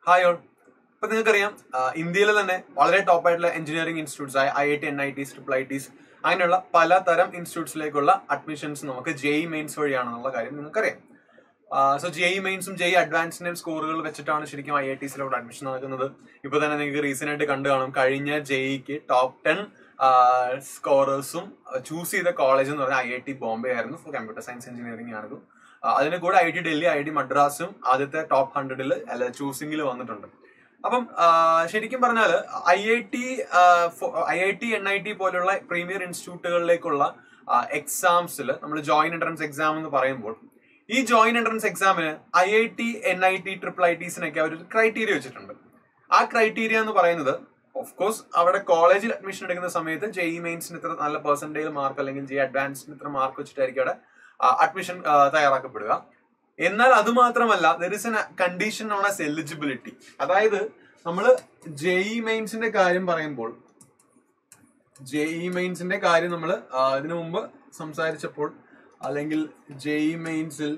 hi all ഇപ്പൊ നിങ്ങൾക്കറിയാം ആ, ഇന്ത്യയിലെ തന്നെ വളരെ ടോപ്പ് ആയിട്ടുള്ള എഞ്ചിനീയറിംഗ് ഇൻസ്റ്റിറ്റ്യൂട്ട്സ് ആയ I I T N I Ts triple I Ts അങ്ങനെയുള്ള പലതരം ഇൻസ്റ്റിറ്റ്യൂട്ട്സിലേക്കുള്ള അഡ്മിഷൻസ് നമുക്ക് ജെഇ മെയിൻസ് വഴിയാണെന്നുള്ള കാര്യം നിങ്ങൾക്കറിയാം സോ ജെഇ മെയിൻസും ജെഇ അഡ്വാൻസിന്റെയും സ്കോറുകൾ വെച്ചിട്ടാണ് ശരിക്കും ഐ ഐ ടിസിലോട്ട് അഡ്മിഷൻ നടക്കുന്നത് ഇപ്പൊ തന്നെ നിങ്ങൾക്ക് റീസെന്റ് ആയിട്ട് കണ്ടു കാണും കഴിഞ്ഞ ജെഇക്ക് ടോപ്പ് ടെൻ സ്കോറേഴ്സും ചൂസ് ചെയ്ത കോളേജ് എന്ന് പറഞ്ഞാൽ ഐ ഐ ടി ബോംബെ ആയിരുന്നു ഫോർ കമ്പ്യൂട്ടർ സയൻസ് എഞ്ചിനീയറിംഗ് ആണിത് ആ, അതിന് കൂടെ I T Delhi I T മദ്രാസും ആദ്യത്തെ ടോപ്പ് ഹൺഡ്രഡിൽ അല്ല ചൂസിംഗിൽ വന്നിട്ടുണ്ട് അപ്പം ആ, ശരിക്കും പറഞ്ഞാൽ I I T I I T N I T പോലുള്ള പ്രീമിയർ ഇൻസ്റ്റിറ്റ്യൂട്ടുകളിലേക്കുള്ള എക്സാംസിൽ നമ്മൾ ജോയിൻ എൻട്രൻസ് എക്സാം എന്ന് പറയുമ്പോൾ ഈ ജോയിൻ എൻട്രൻസ് എക്സാമിന് I I T N I T triple I ടീസിനൊക്കെ അവർ ക്രൈറ്റീരിയ വെച്ചിട്ടുണ്ട് ആ ക്രൈറ്റീരിയ എന്ന് പറയുന്നത് ഓഫ് കോഴ്സ് അവിടെ കോളേജിൽ അഡ്മിഷൻ എടുക്കുന്ന സമയത്ത് ജെഇ മെയിൻസിന് ഇത്ര നല്ല പെർസെന്റേജ് മാർക്ക് അല്ലെങ്കിൽ ജെ അഡ്വാൻസിന് ഇത്ര മാർക്ക് വെച്ചിട്ടായിരിക്കും അവിടെ അഡ്മിഷൻ തയ്യാറാക്കപ്പെടുക എന്നാൽ അത് മാത്രമല്ല there is an condition on as eligibility അതായത് നമ്മൾ ജെഇ മെയിൻസിന്റെ കാര്യം പറയുമ്പോൾ ജെഇ മെയിൻസിന്റെ കാര്യം നമ്മൾ ഇതിനു മുമ്പ് സംസാരിച്ചപ്പോൾ അല്ലെങ്കിൽ ജെഇ മെയിൻസിൽ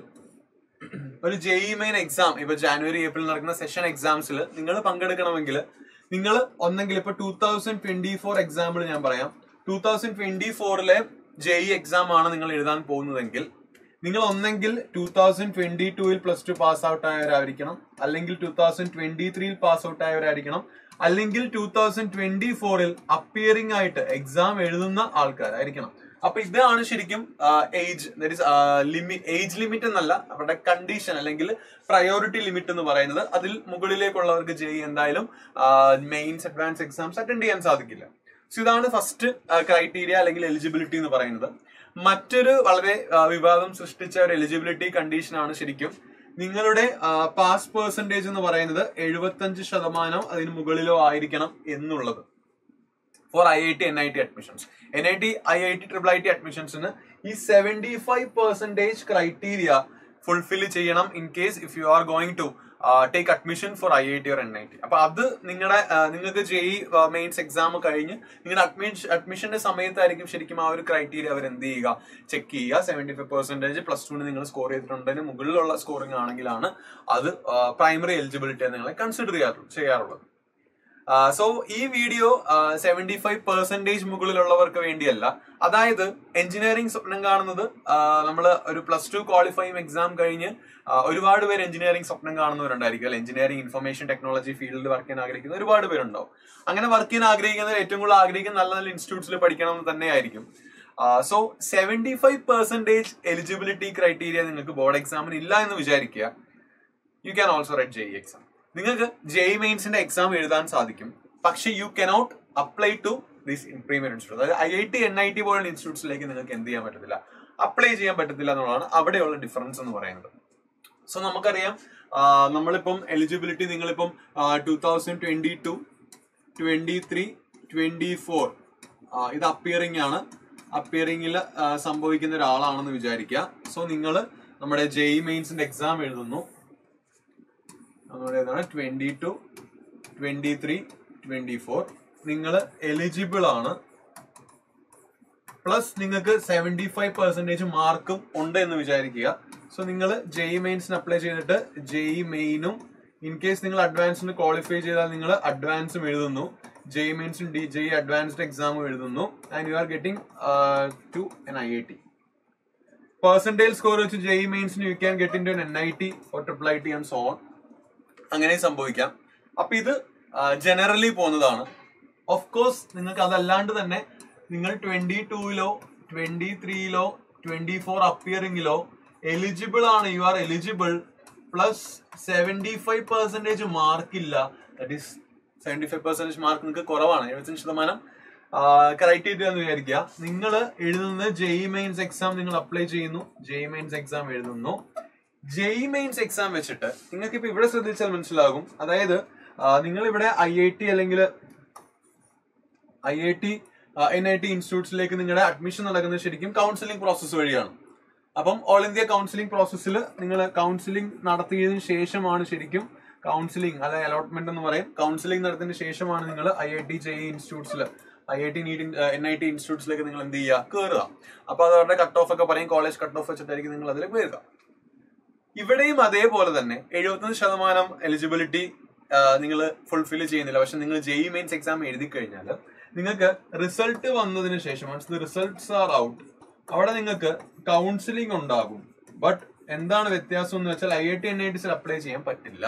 ഒരു ജെഇ മെയിൻ എക്സാം ഇപ്പൊ ജാനുവരി ഏപ്രിൽ നടക്കുന്ന സെഷൻ എക്സാംസിൽ നിങ്ങൾ പങ്കെടുക്കണമെങ്കിൽ നിങ്ങൾ ഒന്നെങ്കിൽ ഇപ്പൊ two thousand twenty four example ഞാൻ പറയാം ടൂ തൗസൻഡ് ട്വന്റി ഫോറിലെ ജെഇ എക്സാം ആണ് നിങ്ങൾ എഴുതാൻ പോകുന്നതെങ്കിൽ നിങ്ങൾ ഒന്നെങ്കിൽ ടൂ തൗസൻഡ് ട്വന്റി ടൂവിൽ പ്ലസ് ടു പാസ് ഔട്ട് ആയവരായിരിക്കണം അല്ലെങ്കിൽ ടൂ തൗസൻഡ് ട്വന്റി ത്രീയിൽ പാസ് ഔട്ട് ആയവരായിരിക്കണം അല്ലെങ്കിൽ ടൂ തൗസൻഡ് ട്വന്റി ഫോറിൽ അപ്പിയറിംഗ് ആയിട്ട് എക്സാം എഴുതുന്ന ആൾക്കാരായിരിക്കണം അപ്പൊ ഇതാണ് ശരിക്കും ഏജ് ലിമിറ്റ് ഏജ് ലിമിറ്റ് എന്നല്ല അവരുടെ കണ്ടീഷൻ അല്ലെങ്കിൽ പ്രയോറിറ്റി ലിമിറ്റ് എന്ന് പറയുന്നത് അതിൽ മുകളിലേക്കുള്ളവർക്ക് ജെയ് എന്തായാലും മെയിൻസ് അഡ്വാൻസ് എക്സാംസ് അറ്റൻഡ് ചെയ്യാൻ സാധിക്കില്ല സോ ഇതാണ് ഫസ്റ്റ് ക്രൈറ്റീരിയ അല്ലെങ്കിൽ എലിജിബിലിറ്റി എന്ന് പറയുന്നത് മറ്റൊരു വളരെ ആ, വിവാദം സൃഷ്ടിച്ച ഒരു എലിജിബിലിറ്റി കണ്ടീഷൻ ആണ് ശരിക്കും നിങ്ങളുടെ പാസ് പെർസെന്റേജ് എന്ന് പറയുന്നത് എഴുപത്തഞ്ച് ശതമാനം അതിന് മുകളിലോ ആയിരിക്കണം എന്നുള്ളത് for I I T N I T admissions N I T I I T triple I T അഡ്മിഷൻസിന് ഈ seventy five percentage criteria fulfil ചെയ്യണം in case if you are going to take admission for I I T or N I T അപ്പൊ അത് നിങ്ങളുടെ നിങ്ങൾക്ക് JEE mains exam കഴിഞ്ഞ് നിങ്ങളുടെ admission അഡ്മിഷന്റെ സമയത്തായിരിക്കും ശരിക്കും ആ ഒരു ക്രൈറ്റീരിയ അവർ എന്ത് ചെയ്യുക ചെക്ക് ചെയ്യുക സെവന്റി ഫൈവ് പെർസെന്റേജ് പ്ലസ് ടുവിന് നിങ്ങൾ സ്കോർ ചെയ്തിട്ടുണ്ടതിന് മുകളിലുള്ള സ്കോറിംഗ് ആണെങ്കിലാണ് അത് പ്രൈമറി എലിജിബിലിറ്റി നിങ്ങളെ കൺസിഡർ ചെയ്യാറു ചെയ്യാറുള്ളത് സോ ഈ വീഡിയോ സെവന്റി ഫൈവ് പെർസെന്റേജ് മുകളിലുള്ളവർക്ക് വേണ്ടിയല്ല അതായത് എഞ്ചിനീയറിംഗ് സ്വപ്നം കാണുന്നത് നമ്മൾ ഒരു പ്ലസ് ടു ക്വാളിഫൈങ് എക്സാം കഴിഞ്ഞ് ആ, ഒരുപാട് പേര് എഞ്ചിനീയറിംഗ് സ്വപ്നം കാണുന്നവരുണ്ടായിരിക്കും അല്ലെ എഞ്ചിനീയറിംഗ് ഇൻഫർമേഷൻ ടെക്നോളജി ഫീൽഡിൽ വർക്ക് ചെയ്യാൻ ആഗ്രഹിക്കുന്ന ഒരുപാട് പേരുണ്ടാവും അങ്ങനെ വർക്ക് ചെയ്യാൻ ആഗ്രഹിക്കുന്നവർ ഏറ്റവും കൂടുതൽ ആഗ്രഹിക്കുന്ന നല്ല നല്ല ഇൻസ്റ്റിറ്റ്യൂട്ട്സിൽ പഠിക്കണം എന്ന് തന്നെയായിരിക്കും so seventy five percentage eligibility criteria നിങ്ങൾക്ക് ബോർഡ് എക്സാമിന് ഇല്ല എന്ന് വിചാരിക്കുക you can also write JEE exam നിങ്ങൾക്ക് ജെഇ മെയിൻസിന്റെ എക്സാം എഴുതാൻ സാധിക്കും പക്ഷെ you cannot apply to this premier institute അതായത് I I T N I T പോലുള്ള ഇൻസ്റ്റിറ്റ്യൂട്ട്സിലേക്ക് നിങ്ങൾക്ക് എന്ത് ചെയ്യാൻ പറ്റത്തില്ല അപ്ലൈ ചെയ്യാൻ പറ്റത്തില്ല എന്നുള്ളതാണ് അവിടെയുള്ള ഡിഫറൻസ് എന്ന് പറയുന്നത് സോ നമുക്കറിയാം ആ, നമ്മളിപ്പം എലിജിബിലിറ്റി നിങ്ങളിപ്പം two thousand twenty two twenty three twenty four ഇത് അപ്പിയറിംഗ് ആണ് അപ്പിയറിംഗിൽ സംഭവിക്കുന്ന ഒരാളാണെന്ന് വിചാരിക്കുക സോ നിങ്ങൾ നമ്മുടെ ജെഇ മെയിൻസിന്റെ എക്സാം എഴുതുന്നു നമ്മുടെ twenty two twenty three twenty four നിങ്ങൾ എലിജിബിൾ ആണ് പ്ലസ് നിങ്ങൾക്ക് സെവന്റി ഫൈവ് പെർസെന്റേജ് മാർക്കും ഉണ്ട് എന്ന് വിചാരിക്കുക സോ നിങ്ങൾ ജെഇ മെയിൻസിന് അപ്ലൈ ചെയ്തിട്ട് ജെഇ മെയിനും ഇൻ കേസ് നിങ്ങൾ അഡ്വാൻസിന് ക്വാളിഫൈ ചെയ്താൽ നിങ്ങൾ അഡ്വാൻസും എഴുതുന്നു ജെഇ മെയിൻസും ഡി ജെഇ അഡ്വാൻസ്ഡ് എക്സാമും എഴുതുന്നു and you are getting to N I I T percentage score വെച്ച് ജെഇ മെയിൻസിന് you can get into N I T or triple I T and so on അങ്ങനെ സംഭവിക്കാം അപ്പൊ ഇത് generally പോകുന്നതാണ് of course നിങ്ങൾക്ക് അതല്ലാണ്ട് തന്നെ നിങ്ങൾ ട്വന്റി ടൂയിലോ ട്വന്റി ത്രീയിലോ ട്വന്റി ഫോർ അപ്പിയറിംഗിലോ എലിജിബിൾ ആണ് you are eligible plus seventy five percentage mark ഇല്ല that is seventy five percentage mark നിങ്ങൾക്ക് കുറവാണ് എഴുപത്തഞ്ച് ശതമാനം ക്രൈറ്റീരിയ എന്ന് വിചാരിക്കുക നിങ്ങൾ എഴുതുന്ന ജെഇ മെയിൻസ് എക്സാം നിങ്ങൾ അപ്ലൈ ചെയ്യുന്നു ജെഇ മെയിൻസ് എക്സാം എഴുതുന്നു ജെഇ മെയിൻസ് എക്സാം വെച്ചിട്ട് നിങ്ങൾക്ക് ഇപ്പൊ ഇവിടെ ശ്രദ്ധിച്ചാൽ മനസ്സിലാകും അതായത് നിങ്ങൾ ഇവിടെ ഐ ഐ ടി അല്ലെങ്കിൽ I I T N I T ഇൻസ്റ്റിറ്റ്യൂട്ട്സിലേക്ക് നിങ്ങളുടെ അഡ്മിഷൻ നടക്കുന്നത് ശരിക്കും കൗൺസിലിംഗ് പ്രോസസ്സ് വഴിയാണ് അപ്പം ഓൾ ഇന്ത്യ കൗൺസിലിംഗ് പ്രോസസ്സിൽ നിങ്ങൾ കൗൺസിലിംഗ് നടത്തിയതിനു ശേഷമാണ് ശരിക്കും കൗൺസിലിംഗ് അല്ലെ അലോട്ട്മെന്റ് എന്ന് പറയും കൗൺസിലിംഗ് നടത്തിയതിനു ശേഷമാണ് നിങ്ങൾ ഐ ഐ ടി ജെ ഇൻസ്റ്റിറ്റ്യൂട്ട്സിൽ I I T NEET N I T ഇൻസ്റ്റിറ്റ്യൂട്ട്സിലേക്ക് നിങ്ങൾ എന്ത് ചെയ്യുക കയറുക അപ്പൊ അത് അവരുടെ കട്ട് ഓഫ് ഒക്കെ പറയും കോളേജ് കട്ട് ഓഫ് വെച്ചിട്ടായിരിക്കും നിങ്ങൾ അതിൽ കയറുക ഇവിടെയും അതേപോലെ തന്നെ എഴുപത്തഞ്ച് ശതമാനം എലിജിബിലിറ്റി നിങ്ങൾ ഫുൾഫിൽ ചെയ്യുന്നില്ല പക്ഷെ നിങ്ങൾ ജെഇ മെയിൻസ് എക്സാം എഴുതി കഴിഞ്ഞാൽ നിങ്ങൾക്ക് റിസൾട്ട് വന്നതിന് ശേഷം means the results are out അവിടെ നിങ്ങൾക്ക് കൗൺസിലിംഗ് ഉണ്ടാകും ബട്ട് എന്താണ് വ്യത്യാസം എന്ന് വെച്ചാൽ I I T N I ടിസിൽ അപ്ലൈ ചെയ്യാൻ പറ്റില്ല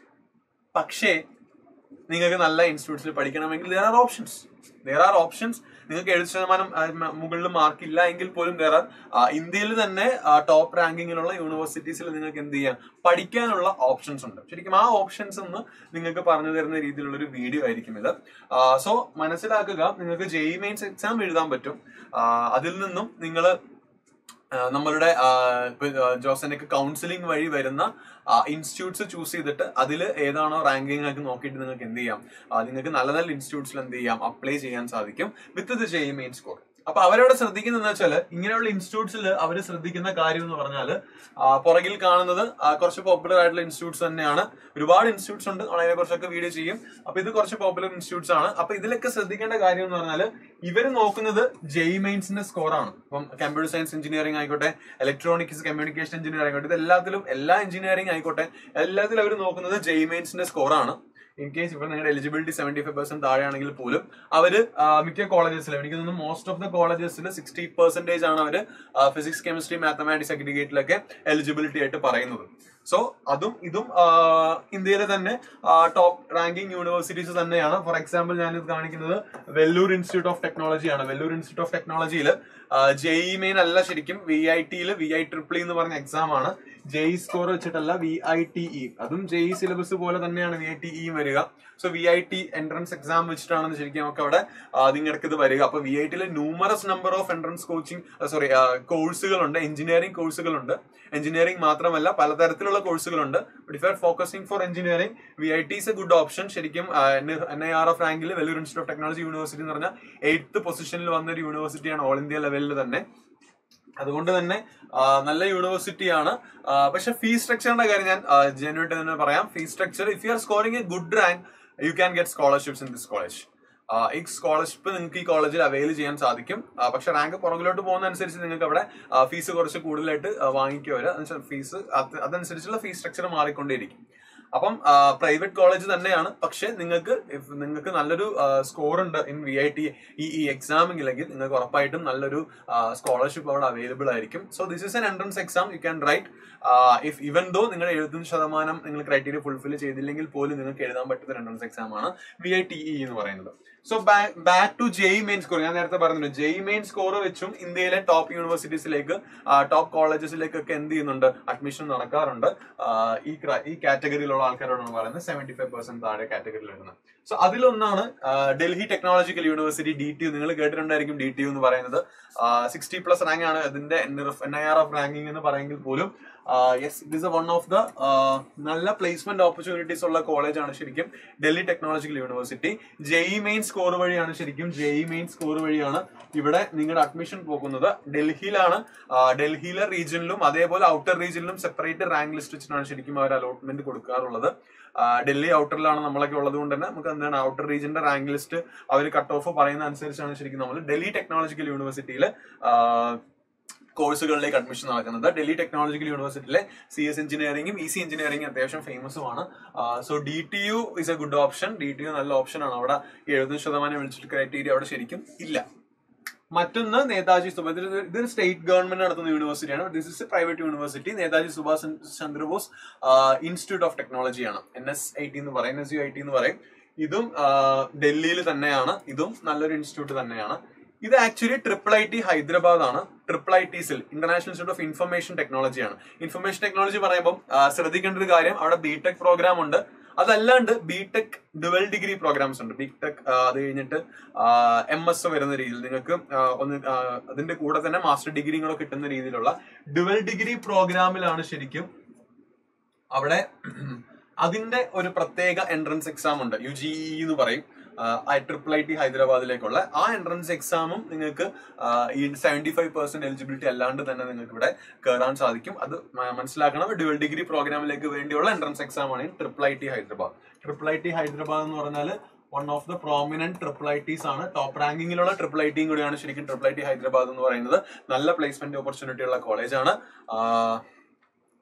പക്ഷേ നിങ്ങൾക്ക് നല്ല ഇൻസ്റ്റിറ്റ്യൂട്ട്സിൽ പഠിക്കണമെങ്കിൽ there are options there are options നിങ്ങൾക്ക് എഴുപത് ശതമാനം ആ, മ- മുകളിൽ മാർക്ക് ഇല്ല എങ്കിൽ പോലും ദർ ആർ ഇന്ത്യയിൽ തന്നെ ടോപ്പ് റാങ്കിങ്ങിലുള്ള യൂണിവേഴ്സിറ്റീസിൽ നിങ്ങൾക്ക് എന്ത് ചെയ്യാം പഠിക്കാനുള്ള ഓപ്ഷൻസ് ഉണ്ട് ശരിക്കും ആ ഓപ്ഷൻസ് ഒന്ന് നിങ്ങൾക്ക് പറഞ്ഞു തരുന്ന രീതിയിലുള്ള ഒരു വീഡിയോ ആയിരിക്കും ഇത് സോ മനസ്സിലാക്കുക നിങ്ങൾക്ക് ജെഇ മെയിൻസ് എക്സാം എഴുതാൻ പറ്റും ആ, അതിൽ നിന്നും നിങ്ങൾ നമ്മളുടെ ജോസനക്ക് കൗൺസിലിംഗ് വഴി വരുന്ന ഇൻസ്റ്റിറ്റ്യൂട്ട്സ് ചൂസ് ചെയ്തിട്ട് അതിൽ ഏതാണോ റാങ്കിങ് ഒക്കെ നോക്കിയിട്ട് നിങ്ങൾക്ക് എന്ത് ചെയ്യാം ആ, നിങ്ങൾക്ക് നല്ല നല്ല ഇൻസ്റ്റിറ്റ്യൂട്ട്സിൽ എന്ത് ചെയ്യാം അപ്ലൈ ചെയ്യാൻ സാധിക്കും with the JEE main score അപ്പൊ അവരവിടെ ശ്രദ്ധിക്കുന്നത് വെച്ചാൽ ഇങ്ങനെയുള്ള ഇൻസ്റ്റിറ്റ്യൂട്ട്സിൽ അവർ ശ്രദ്ധിക്കുന്ന കാര്യം എന്ന് പറഞ്ഞാൽ പുറകിൽ കാണുന്നത് ആ, കുറച്ച് പോപ്പുലർ ആയിട്ടുള്ള ഇൻസ്റ്റിറ്റ്യൂട്ട്സ് തന്നെയാണ് ഒരുപാട് ഇൻസ്റ്റിറ്റ്യൂട്ട്സ് ഉണ്ട് നമ്മൾ അതിനെ കുറിച്ചൊക്കെ വീഡിയോ ചെയ്യും അപ്പൊ ഇത് കുറച്ച് പോപ്പുലർ ഇൻസ്റ്റിറ്റ്യൂട്ട്സ് ആണ് അപ്പൊ ഇതിലൊക്കെ ശ്രദ്ധിക്കേണ്ട കാര്യം എന്ന് പറഞ്ഞാൽ ഇവർ നോക്കുന്നത് ജെഇ മെയിൻസിന്റെ സ്കോറാണ് ഇപ്പം കമ്പ്യൂട്ടർ സയൻസ് എഞ്ചിനീയറിംഗ് ആയിക്കോട്ടെ ഇലക്ട്രോണിക്സ് കമ്മ്യൂണിക്കേഷൻ എഞ്ചിനീയറിംഗ് ആയിക്കോട്ടെ ഇത് എല്ലാത്തിലും എല്ലാ എഞ്ചിനീയറിംഗ് ആയിക്കോട്ടെ എല്ലാത്തിലും അവർ നോക്കുന്നത് ജെഇ മെയിൻസിന്റെ സ്കോറാണ് ഇൻ കേസ് ഇപ്പൊ നിങ്ങളുടെ എലിജിബിലിറ്റി സെവന്റി ഫൈവ് പെർസെന്റ് താഴെയാണെങ്കിൽ പോലും അവര് ആ, മിക്ക കോളേജസിലും എനിക്ക് തോന്നുന്നു മോസ്റ്റ് ഓഫ് ദ കോളേജസിൽ സിക്സ്റ്റി പെർസെന്റേജ് ആണ് അവര് ഫിസിക്സ് കെമിസ്ട്രി മാത്തമാറ്റിക്സ് അഗ്രിഗേറ്റിലൊക്കെ എലിജിബിലിറ്റി ആയിട്ട് പറയുന്നത് സോ അതും ഇതും ആ, ഇന്ത്യയിലെ തന്നെ ടോപ്പ് റാങ്കിങ് യൂണിവേഴ്സിറ്റീസ് തന്നെയാണ് ഫോർ എക്സാമ്പിൾ ഞാൻ ഇത് കാണിക്കുന്നത് വെല്ലൂർ ഇൻസ്റ്റിറ്റ്യൂട്ട് ഓഫ് ടെക്നോളജി ആണ് വെല്ലൂർ ഇൻസ്റ്റിറ്റ്യൂട്ട് ഓഫ് ടെക്നോളജിയിൽ ജെഇ മെയിൻ അല്ല ശരിക്കും വി ഐ ടിയിൽ വി ഐ ട്രിപ്പിൾ എന്ന് പറഞ്ഞ എക്സാം ആണ് ജെഇ സ്കോർ വെച്ചിട്ടല്ല വി ഐ ടി ഇ അതും ജെഇ സിലബസ് പോലെ തന്നെയാണ് വി ഐ ടി ഇ വരിക so V I T entrance exam വെച്ചിട്ടാണ് ശരിക്കും നമുക്ക് അവിടെ നിങ്ങൾക്ക് ഇത് വരിക അപ്പൊ വി ഐ ടിയിൽ numerous number of entrance coaching sorry കോഴ്സുകളുണ്ട് എഞ്ചിനീയറിംഗ് കോഴ്സുകളുണ്ട് എഞ്ചിനീയറിംഗ് മാത്രമല്ല പലതരത്തിലുള്ള കോഴ്സുകളുണ്ട് but if are focusing for engineering V I T is a good option ശരിക്കും എൻ ഐ ആർ എഫ് റാങ്കിൽ Vellore institute of technology university എന്ന് പറഞ്ഞാൽ എയ്ത്ത് പൊസിഷനിൽ വന്ന ഒരു യൂണിവേഴ്സിറ്റിയാണ് ഓൾ ഇന്ത്യ ലെവലിൽ തന്നെ അതുകൊണ്ട് തന്നെ ആ, നല്ല യൂണിവേഴ്സിറ്റിയാണ് പക്ഷെ ഫീസ് സ്ട്രക്ചറിന്റെ കാര്യം ഞാൻ ജെന്യൂട്ട് തന്നെ പറയാം fees structure if you are scoring a good rank you can get scholarships in this college ഈ സ്കോളർഷിപ്പ് നിങ്ങൾക്ക് ഈ കോളേജിൽ അവൈൽ ചെയ്യാൻ സാധിക്കും ആ, പക്ഷെ റാങ്ക് പുറകിലോട്ട് പോകുന്ന അനുസരിച്ച് നിങ്ങൾക്ക് അവിടെ ഫീസ് കുറച്ച് കൂടുതലായിട്ട് വാങ്ങിക്കുക വരെ ഫീസ് അതനുസരിച്ചുള്ള ഫീസ് സ്ട്രക്ചർ മാറിക്കൊണ്ടേയിരിക്കും അപ്പം പ്രൈവറ്റ് കോളേജ് തന്നെയാണ് പക്ഷെ നിങ്ങൾക്ക് if നിങ്ങൾക്ക് നല്ലൊരു സ്കോർ ഉണ്ട് ഇൻ വി ഐ ടി ഈ ഈ എക്സാമിങ്ങിലെങ്കിൽ നിങ്ങൾക്ക് ഉറപ്പായിട്ടും നല്ലൊരു സ്കോളർഷിപ്പ് അവിടെ അവൈലബിൾ ആയിരിക്കും so this is an entrance exam you can write if even though നിങ്ങൾ എഴുപത്തഞ്ച് ശതമാനം നിങ്ങൾ ക്രൈറ്റീരിയ ഫുൾഫിൽ ചെയ്തില്ലെങ്കിൽ പോലും നിങ്ങൾക്ക് എഴുതാൻ പറ്റുന്ന ഒരു എൻട്രൻസ് എക്സാം ആണ് വി ഐ ടി ഇ എന്ന് പറയുന്നത് so back to JEE main score ഞാൻ നേരത്തെ പറഞ്ഞു ജെയ് മെയിൻ സ്കോർ വെച്ചും ഇന്ത്യയിലെ ടോപ്പ് യൂണിവേഴ്സിറ്റീസിലേക്ക് ടോപ്പ് കോളേജസിലേക്കൊക്കെ എന്ത് ചെയ്യുന്നുണ്ട് അഡ്മിഷൻ നടക്കാറുണ്ട് ആ, ഈ ക്ര- ഈ കാറ്റഗറിയിലുള്ള ആൾക്കാരോടാണ് പറയുന്നത് സെവന്റി ഫൈവ് പെർസെന്റ് താഴെ കാറ്റഗറിയിൽ വരുന്നത് സോ അതിലൊന്നാണ് ആ, Delhi technological university D T U നിങ്ങൾ കേട്ടിട്ടുണ്ടായിരിക്കും ഡി ടി യു എന്ന് പറയുന്നത് സിക്സ്റ്റി പ്ലസ് റാങ്ക് ആണ് അതിന്റെ N I R F ranking എന്ന് പറയുമെങ്കിൽ പോലും yes it is one of the നല്ല പ്ലേസ്മെന്റ് ഓപ്പർച്യൂണിറ്റീസ് ഉള്ള കോളേജ് ആണ് ശരിക്കും Delhi technological university JEE main score വഴിയാണ് ശരിക്കും ജെഇ മെയിൻ സ്കോർ വഴിയാണ് ഇവിടെ നിങ്ങളുടെ അഡ്മിഷൻ പോകുന്നത് ഡൽഹിയിലാണ് ആ, ഡൽഹിയിലെ റീജിയനിലും അതേപോലെ ഔട്ടർ റീജിയനിലും സെപ്പറേറ്റ് റാങ്ക് ലിസ്റ്റ് വെച്ചിട്ടാണ് ശരിക്കും അവർ അലോട്ട്മെന്റ് കൊടുക്കാറുള്ളത് ആ, ഡൽഹി ഔട്ടറിലാണ് നമ്മളൊക്കെ ഉള്ളത് കൊണ്ട് തന്നെ നമുക്ക് എന്താണ് ഔട്ടർ റീജിയന്റെ റാങ്ക് ലിസ്റ്റ് അവർ കട്ട് ഓഫ് പറയുന്ന അനുസരിച്ചാണ് ശരിക്കും നമ്മൾ ഡൽഹി ടെക്നോളജിക്കൽ യൂണിവേഴ്സിറ്റിയിൽ കോഴ്സുകളിലേക്ക് അഡ്മിഷൻ നടക്കുന്നത് ഡൽഹി ടെക്നോളജിക്കൽ യൂണിവേഴ്സിറ്റിയിലെ സി എസ് എഞ്ചിനീയറിംഗും ഇ സി എഞ്ചിനീയറിംഗും അത്യാവശ്യം ഫേമസുമാണ് so D T U is a good option D T U നല്ല ഓപ്ഷനാണ് അവിടെ എഴുപത് ശതമാനം വിളിച്ചിട്ട് ക്രൈറ്റീരിയ അവിടെ ശരിക്കും ഇല്ല മറ്റൊന്ന് നേതാജി സുഭാഷ് ഇത് ഇതൊരു സ്റ്റേറ്റ് ഗവൺമെന്റ് നടത്തുന്ന യൂണിവേഴ്സിറ്റിയാണ് this is a private university Netaji Subhash Chandrabose institute of ടെക്നോളജിയാണ് എൻ എസ് ഐ ടി എന്ന് പറയും N S U I T എന്ന് പറയും ഇതും ഡൽഹിയിൽ തന്നെയാണ് ഇതും നല്ലൊരു ഇൻസ്റ്റിറ്റ്യൂട്ട് തന്നെയാണ് ഇത് actually triple I T Hyderabad ആണ് ട്രിപ്പിൾ ഐ ടിസിൽ ഇന്റർനാഷണൽ ഇൻസ്റ്റിറ്റ്യൂട്ട് ഓഫ് ഇൻഫർമേഷൻ ടെക്നോളജിയാണ് ഇൻഫർമേഷൻ ടെക്നോളജി പറയുമ്പോൾ ആ, ശ്രദ്ധിക്കേണ്ട ഒരു കാര്യം അവിടെ ബി ടെക് പ്രോഗ്രാം ഉണ്ട് അതല്ലാണ്ട് B tech dual degree programs ഉണ്ട് ബി ടെക് അത് കഴിഞ്ഞിട്ട് എം എസ് വരുന്ന രീതിയിൽ നിങ്ങൾക്ക് ആ, ഒന്ന് ആ, അതിന്റെ കൂടെ തന്നെ മാസ്റ്റർ ഡിഗ്രിയും കൂടെ കിട്ടുന്ന രീതിയിലുള്ള ഡുവൽ ഡിഗ്രി പ്രോഗ്രാമിലാണ് ശരിക്കും അവിടെ അതിന്റെ ഒരു പ്രത്യേക എൻട്രൻസ് എക്സാം ഉണ്ട് യു ജി ഇ എന്ന് പറയും ഐ ട്രിപ്പിൾ ഐ ടി ഹൈദരാബാദിലേക്കുള്ള ആ എൻട്രൻസ് എക്സാമും നിങ്ങൾക്ക് ആ, ഈ സെവന്റി ഫൈവ് പെർസെന്റ് എലിജിബിലിറ്റി അല്ലാണ്ട് തന്നെ നിങ്ങൾക്ക് ഇവിടെ കയറാൻ സാധിക്കും അത് മ- മനസ്സിലാക്കണം ഡുവൽ ഡിഗ്രി പ്രോഗ്രാമിലേക്ക് വേണ്ടിയുള്ള എൻട്രൻസ് എക്സാം ആണ് ഈ triple I T Hyderabad triple I T Hyderabad എന്ന് പറഞ്ഞാൽ one of the prominent triple I Ts ആണ് ടോപ്പ് റാങ്കിങ്ങിലുള്ള ട്രിപ്പിൾ ഐ ടിയും കൂടിയാണ് ശരിക്കും ട്രിപ്പിൾ ഐ ടി ഹൈദരാബാദ് എന്ന് പറയുന്നത് നല്ല പ്ലേസ്മെന്റ് ഓപ്പർച്യൂണിറ്റി ഉള്ള കോളേജാണ്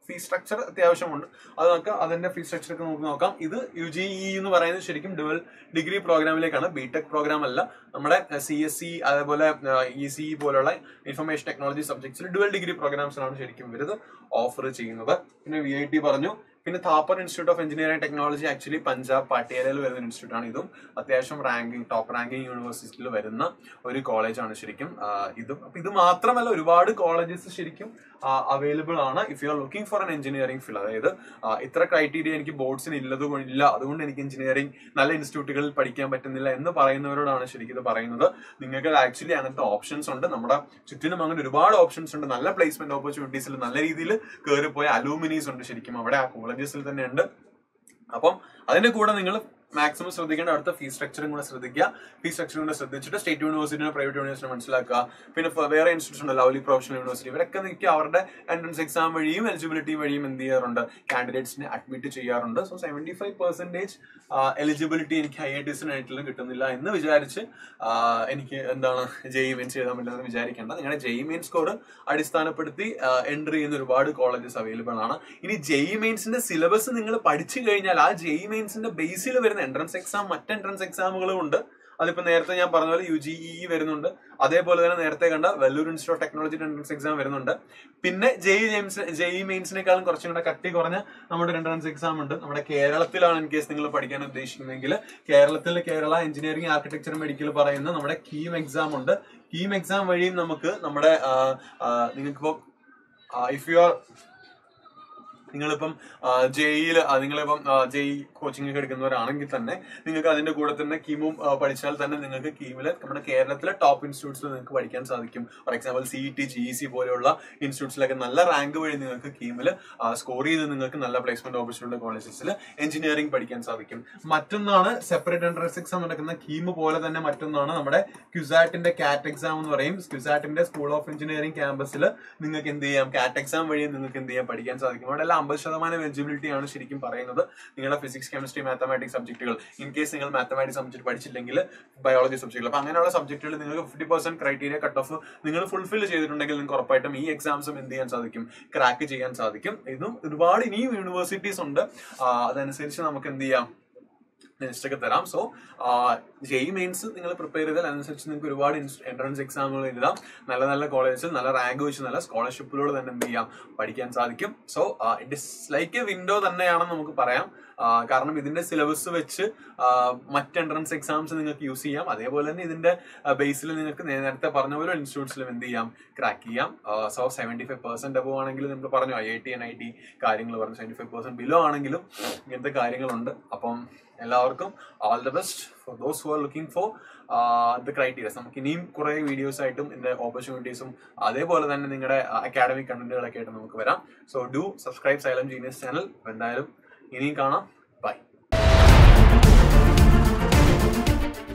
ഫീ സ്ട്രക്ചർ അത്യാവശ്യമുണ്ട് അത് നമുക്ക് അതിന്റെ ഫീ സ്ട്രക്ചർ ഒക്കെ നമുക്ക് നോക്കാം ഇത് യു ജി ഇ എന്ന് പറയുന്നത് ശരിക്കും ഡുവൽ ഡിഗ്രി പ്രോഗ്രാമിലേക്കാണ് ബി ടെക് പ്രോഗ്രാം അല്ല നമ്മുടെ സി എസ് സി അതേപോലെ ഇ സി പോലുള്ള ഇൻഫർമേഷൻ ടെക്നോളജി സബ്ജക്ട്സിൽ ഡുവൽ ഡിഗ്രി പ്രോഗ്രാംസിലാണ് ശരിക്കും ഇവരിത് ഓഫർ ചെയ്യുന്നത് പിന്നെ വി ഐ ടി പറഞ്ഞു പിന്നെ Thapar institute of engineering technology actually Punjab പാട്ടിയാലയിൽ വരുന്ന ഇൻസ്റ്റിറ്റ്യൂട്ട് ആണ് ഇതും അത്യാവശ്യം റാങ്കിങ് ടോപ്പ് റാങ്കിങ് യൂണിവേഴ്സിറ്റിയിൽ വരുന്ന ഒരു കോളേജാണ് ശരിക്കും ആ, ഇതും അപ്പൊ ഇത് മാത്രമല്ല ഒരുപാട് കോളേജസ് ശരിക്കും അവൈലബിൾ ആണ് if you are looking for an engineering field അതായത് ആ, ഇത്ര ക്രൈറ്റീരിയ എനിക്ക് ബോർഡ്സിന് ഇല്ലത് കൊണ്ട് ഇല്ല അതുകൊണ്ട് എനിക്ക് എഞ്ചിനീയറിംഗ് നല്ല ഇൻസ്റ്റിറ്റ്യൂട്ടുകളിൽ പഠിക്കാൻ പറ്റുന്നില്ല എന്ന് പറയുന്നവരോടാണ് ശരിക്കും ഇത് പറയുന്നത് നിങ്ങൾക്ക് ആക്ച്വലി അങ്ങനത്തെ ഓപ്ഷൻസ് ഉണ്ട് നമ്മുടെ ചുറ്റിനും അങ്ങനെ ഒരുപാട് ഓപ്ഷൻസ് ഉണ്ട് നല്ല പ്ലേസ്മെന്റ് ഓപ്പർച്യൂണിറ്റീസിൽ നല്ല രീതിയിൽ കയറിപ്പോയ അലൂമിനീസ് ഉണ്ട് ശരിക്കും അവിടെ ആ കോളേജസിൽ തന്നെ ഉണ്ട് അപ്പം അതിന്റെ കൂടെ നിങ്ങൾ മാക്സിമം ശ്രദ്ധിക്കേണ്ട അടുത്ത ഫീ സ്ട്രക്ചറും കൂടെ ശ്രദ്ധിക്കുക ഫീ സ്ട്രക്ചറും കൂടെ ശ്രദ്ധിച്ചിട്ട് സ്റ്റേറ്റ് യൂണിവേഴ്സിറ്റിയോ പ്രൈവറ്റ് യൂണിവേഴ്സിറ്റി മനസ്സിലാക്കുക പിന്നെ ഫ- വേറെ ഇൻസ്റ്റിറ്റ്യൂഷൻ ഉണ്ട് ലവ്ലി പ്രൊഫഷണൽ യൂണിവേഴ്സിറ്റി ഇവരൊക്കെ നിൽക്കുക അവരുടെ എൻട്രൻസ് എക്സാം വഴിയും എലിജിബിലിറ്റി വഴിയും എന്ത് ചെയ്യാറുണ്ട് കാൻഡിഡേറ്റ്സിനെ അഡ്മിറ്റ് ചെയ്യാറുണ്ട് so seventy five percentage eligibility എനിക്ക് ഐ ഐ ടിസിനായിട്ടുള്ള കിട്ടുന്നില്ല എന്ന് വിചാരിച്ച് ആ, എനിക്ക് എന്താണ് ജെഇ മെയിൻസ് ചെയ്താൽ പറ്റില്ല എന്ന് വിചാരിക്കേണ്ട നിങ്ങളുടെ ജെഇ മെയിൻ സ്കോർ അടിസ്ഥാനപ്പെടുത്തി എൻട്രി ചെയ്യുന്ന ഒരുപാട് കോളേജസ് അവൈലബിൾ ആണ് ഇനി ജെഇ മെയിൻസിന്റെ സിലബസ് നിങ്ങൾ പഠിച്ചു കഴിഞ്ഞാൽ ആ ജെഇ മെയിൻസിന്റെ ബേസിൽ വരുന്ന എൻട്രൻസ് എക്സാം മറ്റ് എൻട്രൻസ് എക്സാമുകളും ഉണ്ട് അതിപ്പോ നേരത്തെ ഞാൻ പറഞ്ഞ പോലെ യു ജി ഇ വരുന്നുണ്ട് അതേപോലെ തന്നെ നേരത്തെ കണ്ട Vellore institute of technology entrance exam വരുന്നുണ്ട് പിന്നെ ജെഇ ജെയിംസ് ജെഇ മെയിൻസിനേക്കാളും കുറച്ചും കൂടെ കട്ടി കുറഞ്ഞ നമ്മുടെ എൻട്രൻസ് എക്സാം ഉണ്ട് നമ്മുടെ കേരളത്തിലാണ് ഇൻ കേസ് നിങ്ങൾ പഠിക്കാൻ ഉദ്ദേശിക്കുന്നതെങ്കിൽ കേരളത്തിൽ കേരള എഞ്ചിനീയറിംഗ് ആർക്കിടെക്ചർ മെഡിക്കൽ പറയുന്ന നമ്മുടെ കീം എക്സാം ഉണ്ട് കീം എക്സാം വഴിയും നമുക്ക് നമ്മുടെ നിങ്ങൾക്കിപ്പോ ഇഫ് യു ആർ നിങ്ങളിപ്പം ജെയിൽ നിങ്ങളിപ്പം ജെഇ കോച്ചിങ് ഒക്കെ എടുക്കുന്നവരാണെങ്കിൽ തന്നെ നിങ്ങൾക്ക് അതിന്റെ കൂടെ തന്നെ കീമും ആ, പഠിച്ചാൽ തന്നെ നിങ്ങൾക്ക് കീമില് നമ്മുടെ കേരളത്തിലെ ടോപ്പ് ഇൻസ്റ്റിറ്റ്യൂട്ട്സിൽ നിങ്ങൾക്ക് പഠിക്കാൻ സാധിക്കും for example C T G C പോലെയുള്ള ഇൻസ്റ്റിറ്റ്യൂട്ട്സിലൊക്കെ നല്ല റാങ്ക് വഴി നിങ്ങൾക്ക് കീമിൽ സ്കോർ ചെയ്ത് നിങ്ങൾക്ക് നല്ല പ്ലേസ്മെന്റ് ഓപ്പർച്യൂണിറ്റി കോളേജസിൽ എഞ്ചിനീയറിംഗ് പഠിക്കാൻ സാധിക്കും മറ്റൊന്നാണ് സെപ്പറേറ്റ് എൻട്രൻസ് എക്സാം നടക്കുന്ന കീം പോലെ തന്നെ മറ്റൊന്നാണ് നമ്മുടെ ക്യുസാറ്റിന്റെ കാറ്റ് എക്സാം എന്ന് പറയും ക്യുസാറ്റിന്റെ സ്കൂൾ ഓഫ് എഞ്ചിനീയറിംഗ് ക്യാമ്പസിൽ നിങ്ങൾക്ക് എന്ത് ചെയ്യാം കാറ്റ് എക്സാം വഴി നിങ്ങൾക്ക് എന്ത് ചെയ്യാം പഠിക്കാൻ സാധിക്കും അവിടെ എല്ലാം അമ്പത് ശതമാനം എലിജിബിലിറ്റി ആണ് ശരിക്കും പറയുന്നത് നിങ്ങളുടെ ഫിസിക്സ് കെമിസ്ട്രി മാത്തമാറ്റിക്സ് സബ്ജക്റ്റുകൾ ഇൻ കേസ് നിങ്ങൾ മാത്തമാറ്റിക്സ് സബ്ജക്ട് പഠിച്ചില്ലെങ്കിൽ ബയോളജി സബ്ജക്റ്റുകൾ അപ്പൊ അങ്ങനെയുള്ള സബ്ജക്റ്റുകൾ നിങ്ങൾക്ക് fifty percent criteria cut off നിങ്ങൾ ഫുൾഫിൽ ചെയ്തിട്ടുണ്ടെങ്കിൽ നിങ്ങൾക്ക് ഉറപ്പായിട്ടും ഈ എക്സാംസും എന്ത് ചെയ്യാൻ സാധിക്കും ക്രാക്ക് ചെയ്യാൻ സാധിക്കും ഇതും ഒരുപാട് ഇനിയും യൂണിവേഴ്സിറ്റീസ് ഉണ്ട് ആ, അതനുസരിച്ച് നമുക്ക് എന്ത് ചെയ്യാം ലിസ്റ്റ് ഒക്കെ തരാം സോ ജെയ് മെയിൻസ് നിങ്ങൾ പ്രിപ്പയർ ചെയ്താൽ അതനുസരിച്ച് നിങ്ങൾക്ക് ഒരുപാട് എൻട്രൻസ് എക്സാമുകൾ എഴുതാം നല്ല നല്ല കോളേജിൽ നല്ല റാങ്ക് വെച്ച് നല്ല സ്കോളർഷിപ്പിലൂടെ തന്നെ എന്ത് ചെയ്യാം പഠിക്കാൻ സാധിക്കും so it is like a window തന്നെയാണെന്ന് നമുക്ക് പറയാം ആ, കാരണം ഇതിന്റെ സിലബസ് വെച്ച് ആ, മറ്റ് എൻട്രൻസ് എക്സാംസ് നിങ്ങൾക്ക് യൂസ് ചെയ്യാം അതേപോലെ തന്നെ ഇതിന്റെ ബേസിൽ നിങ്ങൾക്ക് നേ- നേരത്തെ പറഞ്ഞ പോലെ ഇൻസ്റ്റിറ്റ്യൂട്ട്സിലും എന്ത് ചെയ്യാം ക്രാക്ക് ചെയ്യാം so seventy five percent above ആണെങ്കിലും നമ്മൾ പറഞ്ഞു I I T N I T കാര്യങ്ങൾ പറഞ്ഞു സെവന്റി ഫൈവ് പെർസെന്റ് ബിലോ ആണെങ്കിലും ഇങ്ങനത്തെ കാര്യങ്ങളുണ്ട് അപ്പം എല്ലാവർക്കും all the best for those who are looking for the criterias നമുക്ക് ഇനിയും കുറെ വീഡിയോസ് ആയിട്ടും ഇതിന്റെ ഓപ്പർച്യൂണിറ്റീസും അതേപോലെ തന്നെ നിങ്ങളുടെ അക്കാഡമിക് കണ്ടന്റുകളൊക്കെ ആയിട്ട് നമുക്ക് വരാം so do subscribe Xylem genius channel എന്തായാലും ഇനിയും കാണാം